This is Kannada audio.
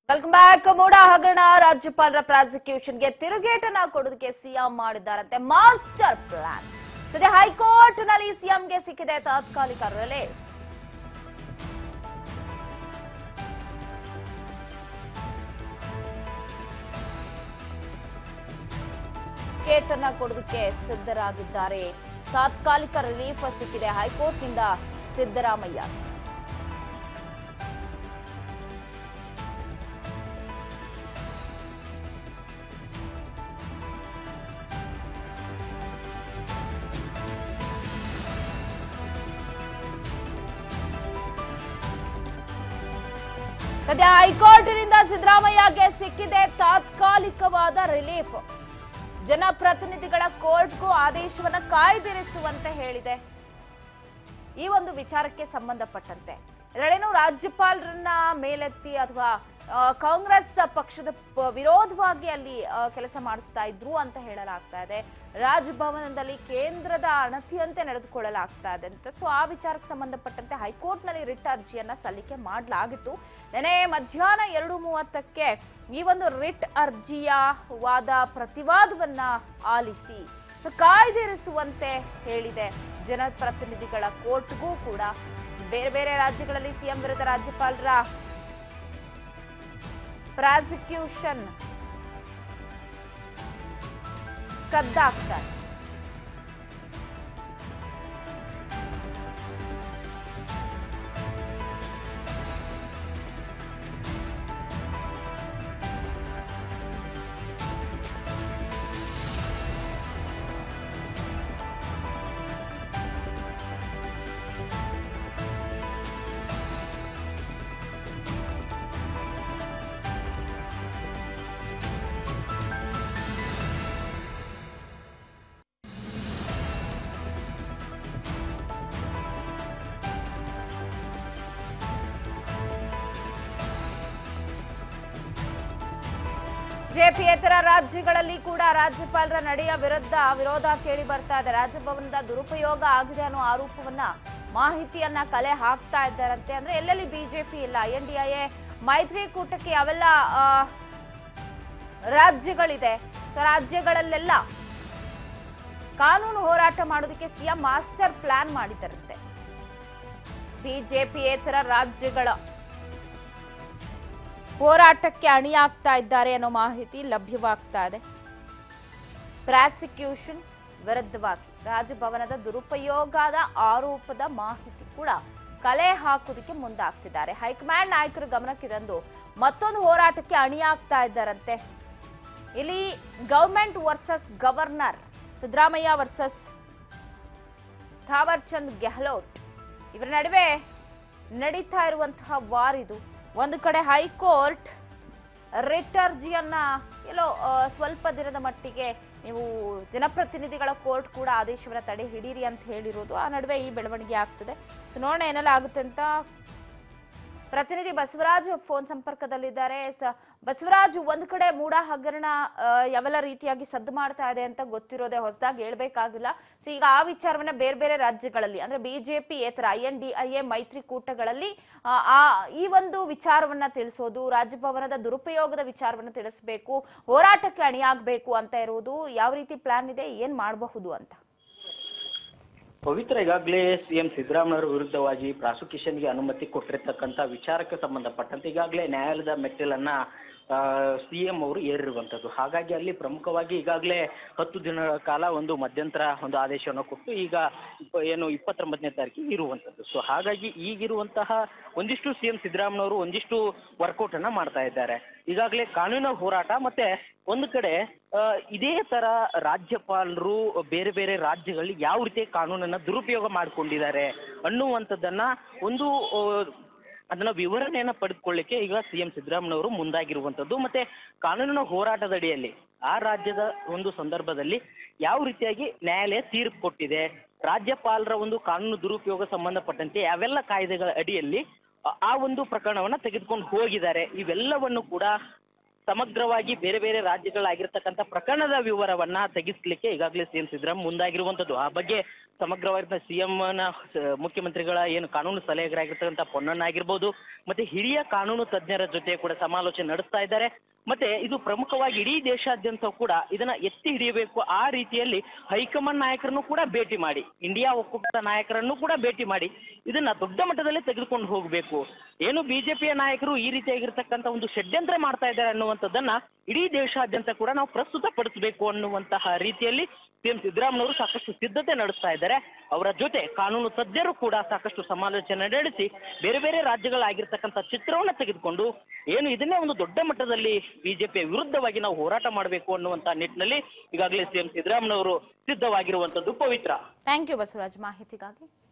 ವೆಲ್ಕಮ್ ಬ್ಯಾಕ್ ಮೂಡ ಹಗರಣ ರಾಜ್ಯಪಾಲರ ಪ್ರಾಸಿಕ್ಯೂಷನ್ಗೆ ತಿರುಗೇಟನ್ನ ಕೊಡೋದಕ್ಕೆ ಸಿಎಂ ಮಾಡಿದ್ದಾರಂತೆ ಮಾಸ್ಟರ್ ಪ್ಲಾನ್ ಸದ್ಯ ಹೈಕೋರ್ಟ್ ನಲ್ಲಿ ಸಿಎಂಗೆ ಸಿಕ್ಕಿದೆ ತಾತ್ಕಾಲಿಕ ರಿಲೀಫ್ ಟಿಕೆಟ್ ಕೊಡೋದಕ್ಕೆ ಸಿದ್ಧರಾಗಿದ್ದಾರೆ ತಾತ್ಕಾಲಿಕ ರಿಲೀಫ್ ಸಿಕ್ಕಿದೆ ಹೈಕೋರ್ಟ್ನಿಂದ ಸಿದ್ದರಾಮಯ್ಯ ಸದ್ಯ ಹೈಕೋರ್ಟ್ನಿಂದ ಸಿದ್ದರಾಮಯ್ಯಗೆ ಸಿಕ್ಕಿದೆ ತಾತ್ಕಾಲಿಕವಾದ ರಿಲೀಫ್ ಜನಪ್ರತಿನಿಧಿಗಳ ಕೋರ್ಟ್ಗೂ ಆದೇಶವನ್ನ ಕಾಯ್ದಿರಿಸುವಂತೆ ಹೇಳಿದೆ ಈ ಒಂದು ವಿಚಾರಕ್ಕೆ ಸಂಬಂಧಪಟ್ಟಂತೆ ಇದರಲ್ಲೇನು ರಾಜ್ಯಪಾಲರನ್ನ ಮೇಲೆತ್ತಿ ಅಥವಾ ಆ, ಕಾಂಗ್ರೆಸ್ ಪಕ್ಷದ ಪ- ವಿರೋಧವಾಗಿ ಅಲ್ಲಿ ಆ, ಕೆಲಸ ಮಾಡಿಸ್ತಾ ಇದ್ರು ಅಂತ ಹೇಳಲಾಗ್ತಾ ಇದೆ ರಾಜಭವನದಲ್ಲಿ ಕೇಂದ್ರದ ಅಣತಿಯಂತೆ ನಡೆದುಕೊಳ್ಳಲಾಗ್ತಾ ಇದೆ ಅಂತ ಸೊ ಆ ವಿಚಾರಕ್ಕೆ ಸಂಬಂಧಪಟ್ಟಂತೆ ಹೈಕೋರ್ಟ್ನಲ್ಲಿ ರಿಟ್ ಅರ್ಜಿಯನ್ನ ಸಲ್ಲಿಕೆ ಮಾಡಲಾಗಿತ್ತು ನೆನೆ ಮಧ್ಯಾಹ್ನ ಎರಡು ಮೂವತ್ತಕ್ಕೆ ಈ ಒಂದು ರಿಟ್ ಅರ್ಜಿಯ ವಾದ ಪ್ರತಿವಾದವನ್ನ ಆಲಿಸಿ ಸೊ ಕಾಯ್ದಿರಿಸುವಂತೆ ಹೇಳಿದೆ ಜನಪ್ರತಿನಿಧಿಗಳ ಕೋರ್ಟ್ಗೂ ಕೂಡ ಬೇರೆ ಬೇರೆ ರಾಜ್ಯಗಳಲ್ಲಿ ಸಿಎಂ ವಿರುದ್ಧ ರಾಜ್ಯಪಾಲರ ಪ್ರಾಸಿಕ್ಯೂಷನ್ ಸದ್ದಾಗ್ತಾರೆ ಜೆಪಿಯೇತರ ರಾಜ್ಯಗಳಲ್ಲಿ ಕೂಡ ರಾಜ್ಯಪಾಲರ ನಡೆಯ ವಿರುದ್ಧ ವಿರೋಧ ಕೇಳಿ ಬರ್ತಾ ಇದೆ ರಾಜಭವನದ ದುರುಪಯೋಗ ಆಗಿದೆ ಅನ್ನೋ ಆರೋಪವನ್ನ ಮಾಹಿತಿಯನ್ನ ಕಲೆ ಹಾಕ್ತಾ ಇದ್ದಾರಂತೆ ಅಂದ್ರೆ ಎಲ್ಲೆಲ್ಲಿ ಬಿಜೆಪಿ ಇಲ್ಲ ಎನ್ ಡಿ ಐ ಎ ಮೈತ್ರಿಕೂಟಕ್ಕೆ ಅವೆಲ್ಲ ಆ, ರಾಜ್ಯಗಳಿದೆ ಸೊ ರಾಜ್ಯಗಳಲ್ಲೆಲ್ಲ ಕಾನೂನು ಹೋರಾಟ ಮಾಡೋದಕ್ಕೆ ಸಿಎಂ ಮಾಸ್ಟರ್ ಪ್ಲಾನ್ ಮಾಡಿದ್ದಾರಂತೆ ಬಿಜೆಪಿಯೇತರ ರಾಜ್ಯಗಳ ಹೋರಾಟಕ್ಕೆ ಅಣಿಯಾಗ್ತಾ ಇದ್ದಾರೆ ಅನ್ನೋ ಮಾಹಿತಿ ಲಭ್ಯವಾಗ್ತಾ ಇದೆ ಪ್ರಾಸಿಕ್ಯೂಷನ್ ವಿರುದ್ಧವಾಗಿ ರಾಜಭವನದ ದುರುಪಯೋಗದ ಆರೋಪದ ಮಾಹಿತಿ ಕೂಡ ಕಲೆ ಹಾಕುವುದಕ್ಕೆ ಮುಂದಾಗ್ತಿದ್ದಾರೆ ಹೈಕಮಾಂಡ್ ನಾಯಕರ ಗಮನಕ್ಕೆ ತಂದು ಮತ್ತೊಂದು ಹೋರಾಟಕ್ಕೆ ಅಣಿಯಾಗ್ತಾ ಇದ್ದಾರಂತೆ ಇಲ್ಲಿ government versus governor Siddaramaiah versus Thawar Chand Gehlot ಇವರ ನಡುವೆ ನಡೀತಾ ಇರುವಂತಹ ವಾರ್ ಇದು ಒಂದು ಕಡೆ ಹೈಕೋರ್ಟ್ ರಿಟ್ ಅರ್ಜಿಯನ್ನ ಎಲ್ಲೋ ಆ, ಸ್ವಲ್ಪ ದಿನದ ಮಟ್ಟಿಗೆ ನೀವು ಜನಪ್ರತಿನಿಧಿಗಳ ಕೋರ್ಟ್ ಕೂಡ ಆದೇಶವನ್ನ ತಡೆ ಹಿಡೀರಿ ಅಂತ ಹೇಳಿರೋದು ಆ ನಡುವೆ ಈ ಬೆಳವಣಿಗೆ ಆಗ್ತದೆ ಸೊ ನೋಡೋಣ ಏನೆಲ್ಲ ಆಗುತ್ತೆ ಅಂತ ಪ್ರತಿನಿಧಿ ಬಸವರಾಜ್ ಫೋನ್ ಸಂಪರ್ಕದಲ್ಲಿದ್ದಾರೆ ಸ- ಬಸವರಾಜ್ ಒಂದ್ ಕಡೆ ಮೂಡ ಹಗರಣ ಆ, ಯಾವೆಲ್ಲ ರೀತಿಯಾಗಿ ಸದ್ದು ಮಾಡ್ತಾ ಇದೆ ಅಂತ ಗೊತ್ತಿರೋದೇ ಹೊಸದಾಗಿ ಹೇಳ್ಬೇಕಾಗಿಲ್ಲ ಸೊ ಈಗ ಆ ವಿಚಾರವನ್ನ ಬೇರೆ ಬೇರೆ ರಾಜ್ಯಗಳಲ್ಲಿ ಅಂದ್ರೆ ಬಿಜೆಪಿ ಏತರ I N D I A ಮೈತ್ರಿಕೂಟಗಳಲ್ಲಿ ಆ, ಆ ಈ ಒಂದು ವಿಚಾರವನ್ನ ತಿಳಿಸೋದು ರಾಜಭವನದ ದುರುಪಯೋಗದ ವಿಚಾರವನ್ನ ತಿಳಿಸಬೇಕು ಹೋರಾಟಕ್ಕೆ ಅಣಿಯಾಗಬೇಕು ಅಂತ ಇರುವುದು ಯಾವ ರೀತಿ ಪ್ಲಾನ್ ಇದೆ ಏನ್ ಮಾಡಬಹುದು ಅಂತ ಪವಿತ್ರ ಈಗಾಗಲೇ ಸಿಎಂ ಸಿದ್ದರಾಮಯ್ಯವರ ವಿರುದ್ಧವಾಗಿ ಪ್ರಾಸಿಕ್ಯೂಷನ್ಗೆ ಅನುಮತಿ ಕೊಟ್ಟಿರ್ತಕ್ಕಂಥ ವಿಚಾರಕ್ಕೆ ಸಂಬಂಧಪಟ್ಟಂತೆ ಈಗಾಗಲೇ ನ್ಯಾಯಾಲಯದ ಮೆಟ್ಟಿಲನ್ನ ಸಿಎಂ ಅವರು ಏರಿರುವಂಥದ್ದು ಹಾಗಾಗಿ ಅಲ್ಲಿ ಪ್ರಮುಖವಾಗಿ ಈಗಾಗಲೇ ಹತ್ತು ದಿನಗಳ ಕಾಲ ಒಂದು ಮಧ್ಯಂತರ ಒಂದು ಆದೇಶವನ್ನು ಕೊಟ್ಟು ಈಗ ಇಪ್ಪ- ಏನು ಇಪ್ಪತ್ತೊಂಬತ್ತನೇ ತಾರೀಕಿಗೆ ಇರುವಂಥದ್ದು ಸೊ ಹಾಗಾಗಿ ಈಗಿರುವಂತಹ ಒಂದಿಷ್ಟು ಸಿಎಂ ಸಿದ್ದರಾಮಯ್ಯವರು ಒಂದಿಷ್ಟು ವರ್ಕೌಟ್ ಅನ್ನ ಮಾಡ್ತಾ ಇದ್ದಾರೆ ಈಗಾಗಲೇ ಕಾನೂನು ಹೋರಾಟ ಮತ್ತೆ ಒಂದು ಕಡೆ ಆ, ಇದೇ ತರ ರಾಜ್ಯಪಾಲರು ಬೇರೆ ಬೇರೆ ರಾಜ್ಯಗಳಲ್ಲಿ ಯಾವ ರೀತಿ ಕಾನೂನನ್ನ ದುರುಪಯೋಗ ಮಾಡಿಕೊಂಡಿದ್ದಾರೆ ಅನ್ನುವಂಥದ್ದನ್ನ ಒಂದು ಆ, ಅದನ್ನ ವಿವರಣೆಯನ್ನ ಪಡೆದುಕೊಳ್ಳಿಕ್ಕೆ ಈಗ ಸಿಎಂ ಸಿದ್ದರಾಮಯ್ಯವರು ಮುಂದಾಗಿರುವಂಥದ್ದು ಮತ್ತೆ ಕಾನೂನಿನ ಹೋರಾಟದ ಅಡಿಯಲ್ಲಿ ಆ ರಾಜ್ಯದ ಒಂದು ಸಂದರ್ಭದಲ್ಲಿ ಯಾವ ರೀತಿಯಾಗಿ ನ್ಯಾಯಾಲಯ ತೀರ್ಪು ಕೊಟ್ಟಿದೆ ರಾಜ್ಯಪಾಲರ ಒಂದು ಕಾನೂನು ದುರುಪಯೋಗ ಸಂಬಂಧಪಟ್ಟಂತೆ ಯಾವೆಲ್ಲ ಕಾಯ್ದೆಗಳ ಅಡಿಯಲ್ಲಿ ಆ- ಆ ಒಂದು ಪ್ರಕರಣವನ್ನ ತೆಗೆದುಕೊಂಡು ಹೋಗಿದ್ದಾರೆ ಇವೆಲ್ಲವನ್ನು ಕೂಡ ಸಮಗ್ರವಾಗಿ ಬೇರೆ ಬೇರೆ ರಾಜ್ಯಗಳಾಗಿರ್ತಕ್ಕಂಥ ಪ್ರಕರಣದ ವಿವರವನ್ನ ತೆಗೆಸ್ಲಿಕ್ಕೆ ಈಗಾಗಲೇ ಸಿಎಂ ಸಿದ್ದರಾಮಯ್ಯ ಮುಂದಾಗಿರುವಂತದ್ದು ಆ ಬಗ್ಗೆ ಸಮಗ್ರವಾಗಿದ್ದ ಸಿಎಂನ ಮುಖ್ಯಮಂತ್ರಿಗಳ ಏನು ಕಾನೂನು ಸಲಹೆಗಾರಾಗಿರ್ತಕ್ಕಂಥ ಪೊನ್ನಣ್ಣ ಆಗಿರ್ಬೋದು ಮತ್ತೆ ಹಿರಿಯ ಕಾನೂನು ತಜ್ಞರ ಜೊತೆ ಕೂಡ ಸಮಾಲೋಚನೆ ನಡೆಸ್ತಾ ಇದ್ದಾರೆ ಮತ್ತೆ ಇದು ಪ್ರಮುಖವಾಗಿ ಇಡೀ ದೇಶಾದ್ಯಂತ ಕೂಡ ಇದನ್ನ ಎತ್ತಿ ಹಿಡಿಯಬೇಕು ಆ ರೀತಿಯಲ್ಲಿ ಹೈಕಮಾಂಡ್ ನಾಯಕರನ್ನು ಕೂಡ ಭೇಟಿ ಮಾಡಿ ಇಂಡಿಯಾ ಒಕ್ಕೂಟದ ನಾಯಕರನ್ನು ಕೂಡ ಭೇಟಿ ಮಾಡಿ ಇದನ್ನ ದೊಡ್ಡ ಮಟ್ಟದಲ್ಲಿ ತೆಗೆದುಕೊಂಡು ಹೋಗಬೇಕು ಏನು ಬಿಜೆಪಿಯ ನಾಯಕರು ಈ ರೀತಿಯಾಗಿರ್ತಕ್ಕಂಥ ಒಂದು ಷಡ್ಯಂತ್ರ ಮಾಡ್ತಾ ಇದ್ದಾರೆ ಅನ್ನುವಂಥದ್ದನ್ನ ಇಡೀ ದೇಶಾದ್ಯಂತ ಕೂಡ ನಾವು ಪ್ರಸ್ತುತ ಪಡಿಸಬೇಕು ಅನ್ನುವಂತಹ ರೀತಿಯಲ್ಲಿ ಸಿಎಂ ಸಿದ್ದರಾಮಯ್ಯವರು ಸಾಕಷ್ಟು ಸಿದ್ಧತೆ ನಡೆಸ್ತಾ ಇದ್ದಾರೆ ಅವರ ಜೊತೆ ಕಾನೂನು ತಜ್ಞರು ಕೂಡ ಸಾಕಷ್ಟು ಸಮಾಲೋಚನೆ ನಡೆಸಿ ಬೇರೆ ಬೇರೆ ರಾಜ್ಯಗಳಾಗಿರ್ತಕ್ಕಂಥ ಚಿತ್ರವನ್ನ ತೆಗೆದುಕೊಂಡು ಏನು ಇದನ್ನೇ ಒಂದು ದೊಡ್ಡ ಮಟ್ಟದಲ್ಲಿ ಬಿಜೆಪಿಯ ವಿರುದ್ಧವಾಗಿ ನಾವು ಹೋರಾಟ ಮಾಡಬೇಕು ಅನ್ನುವಂತ ನಿಟ್ಟಿನಲ್ಲಿ ಈಗಾಗಲೇ ಸಿಎಂ ಸಿದ್ದರಾಮಯ್ಯವರು ಸಿದ್ಧವಾಗಿರುವಂತದ್ದು ಪವಿತ್ರ ಥ್ಯಾಂಕ್ ಯು ಬಸವರಾಜ್ ಮಾಹಿತಿಗಾಗಿ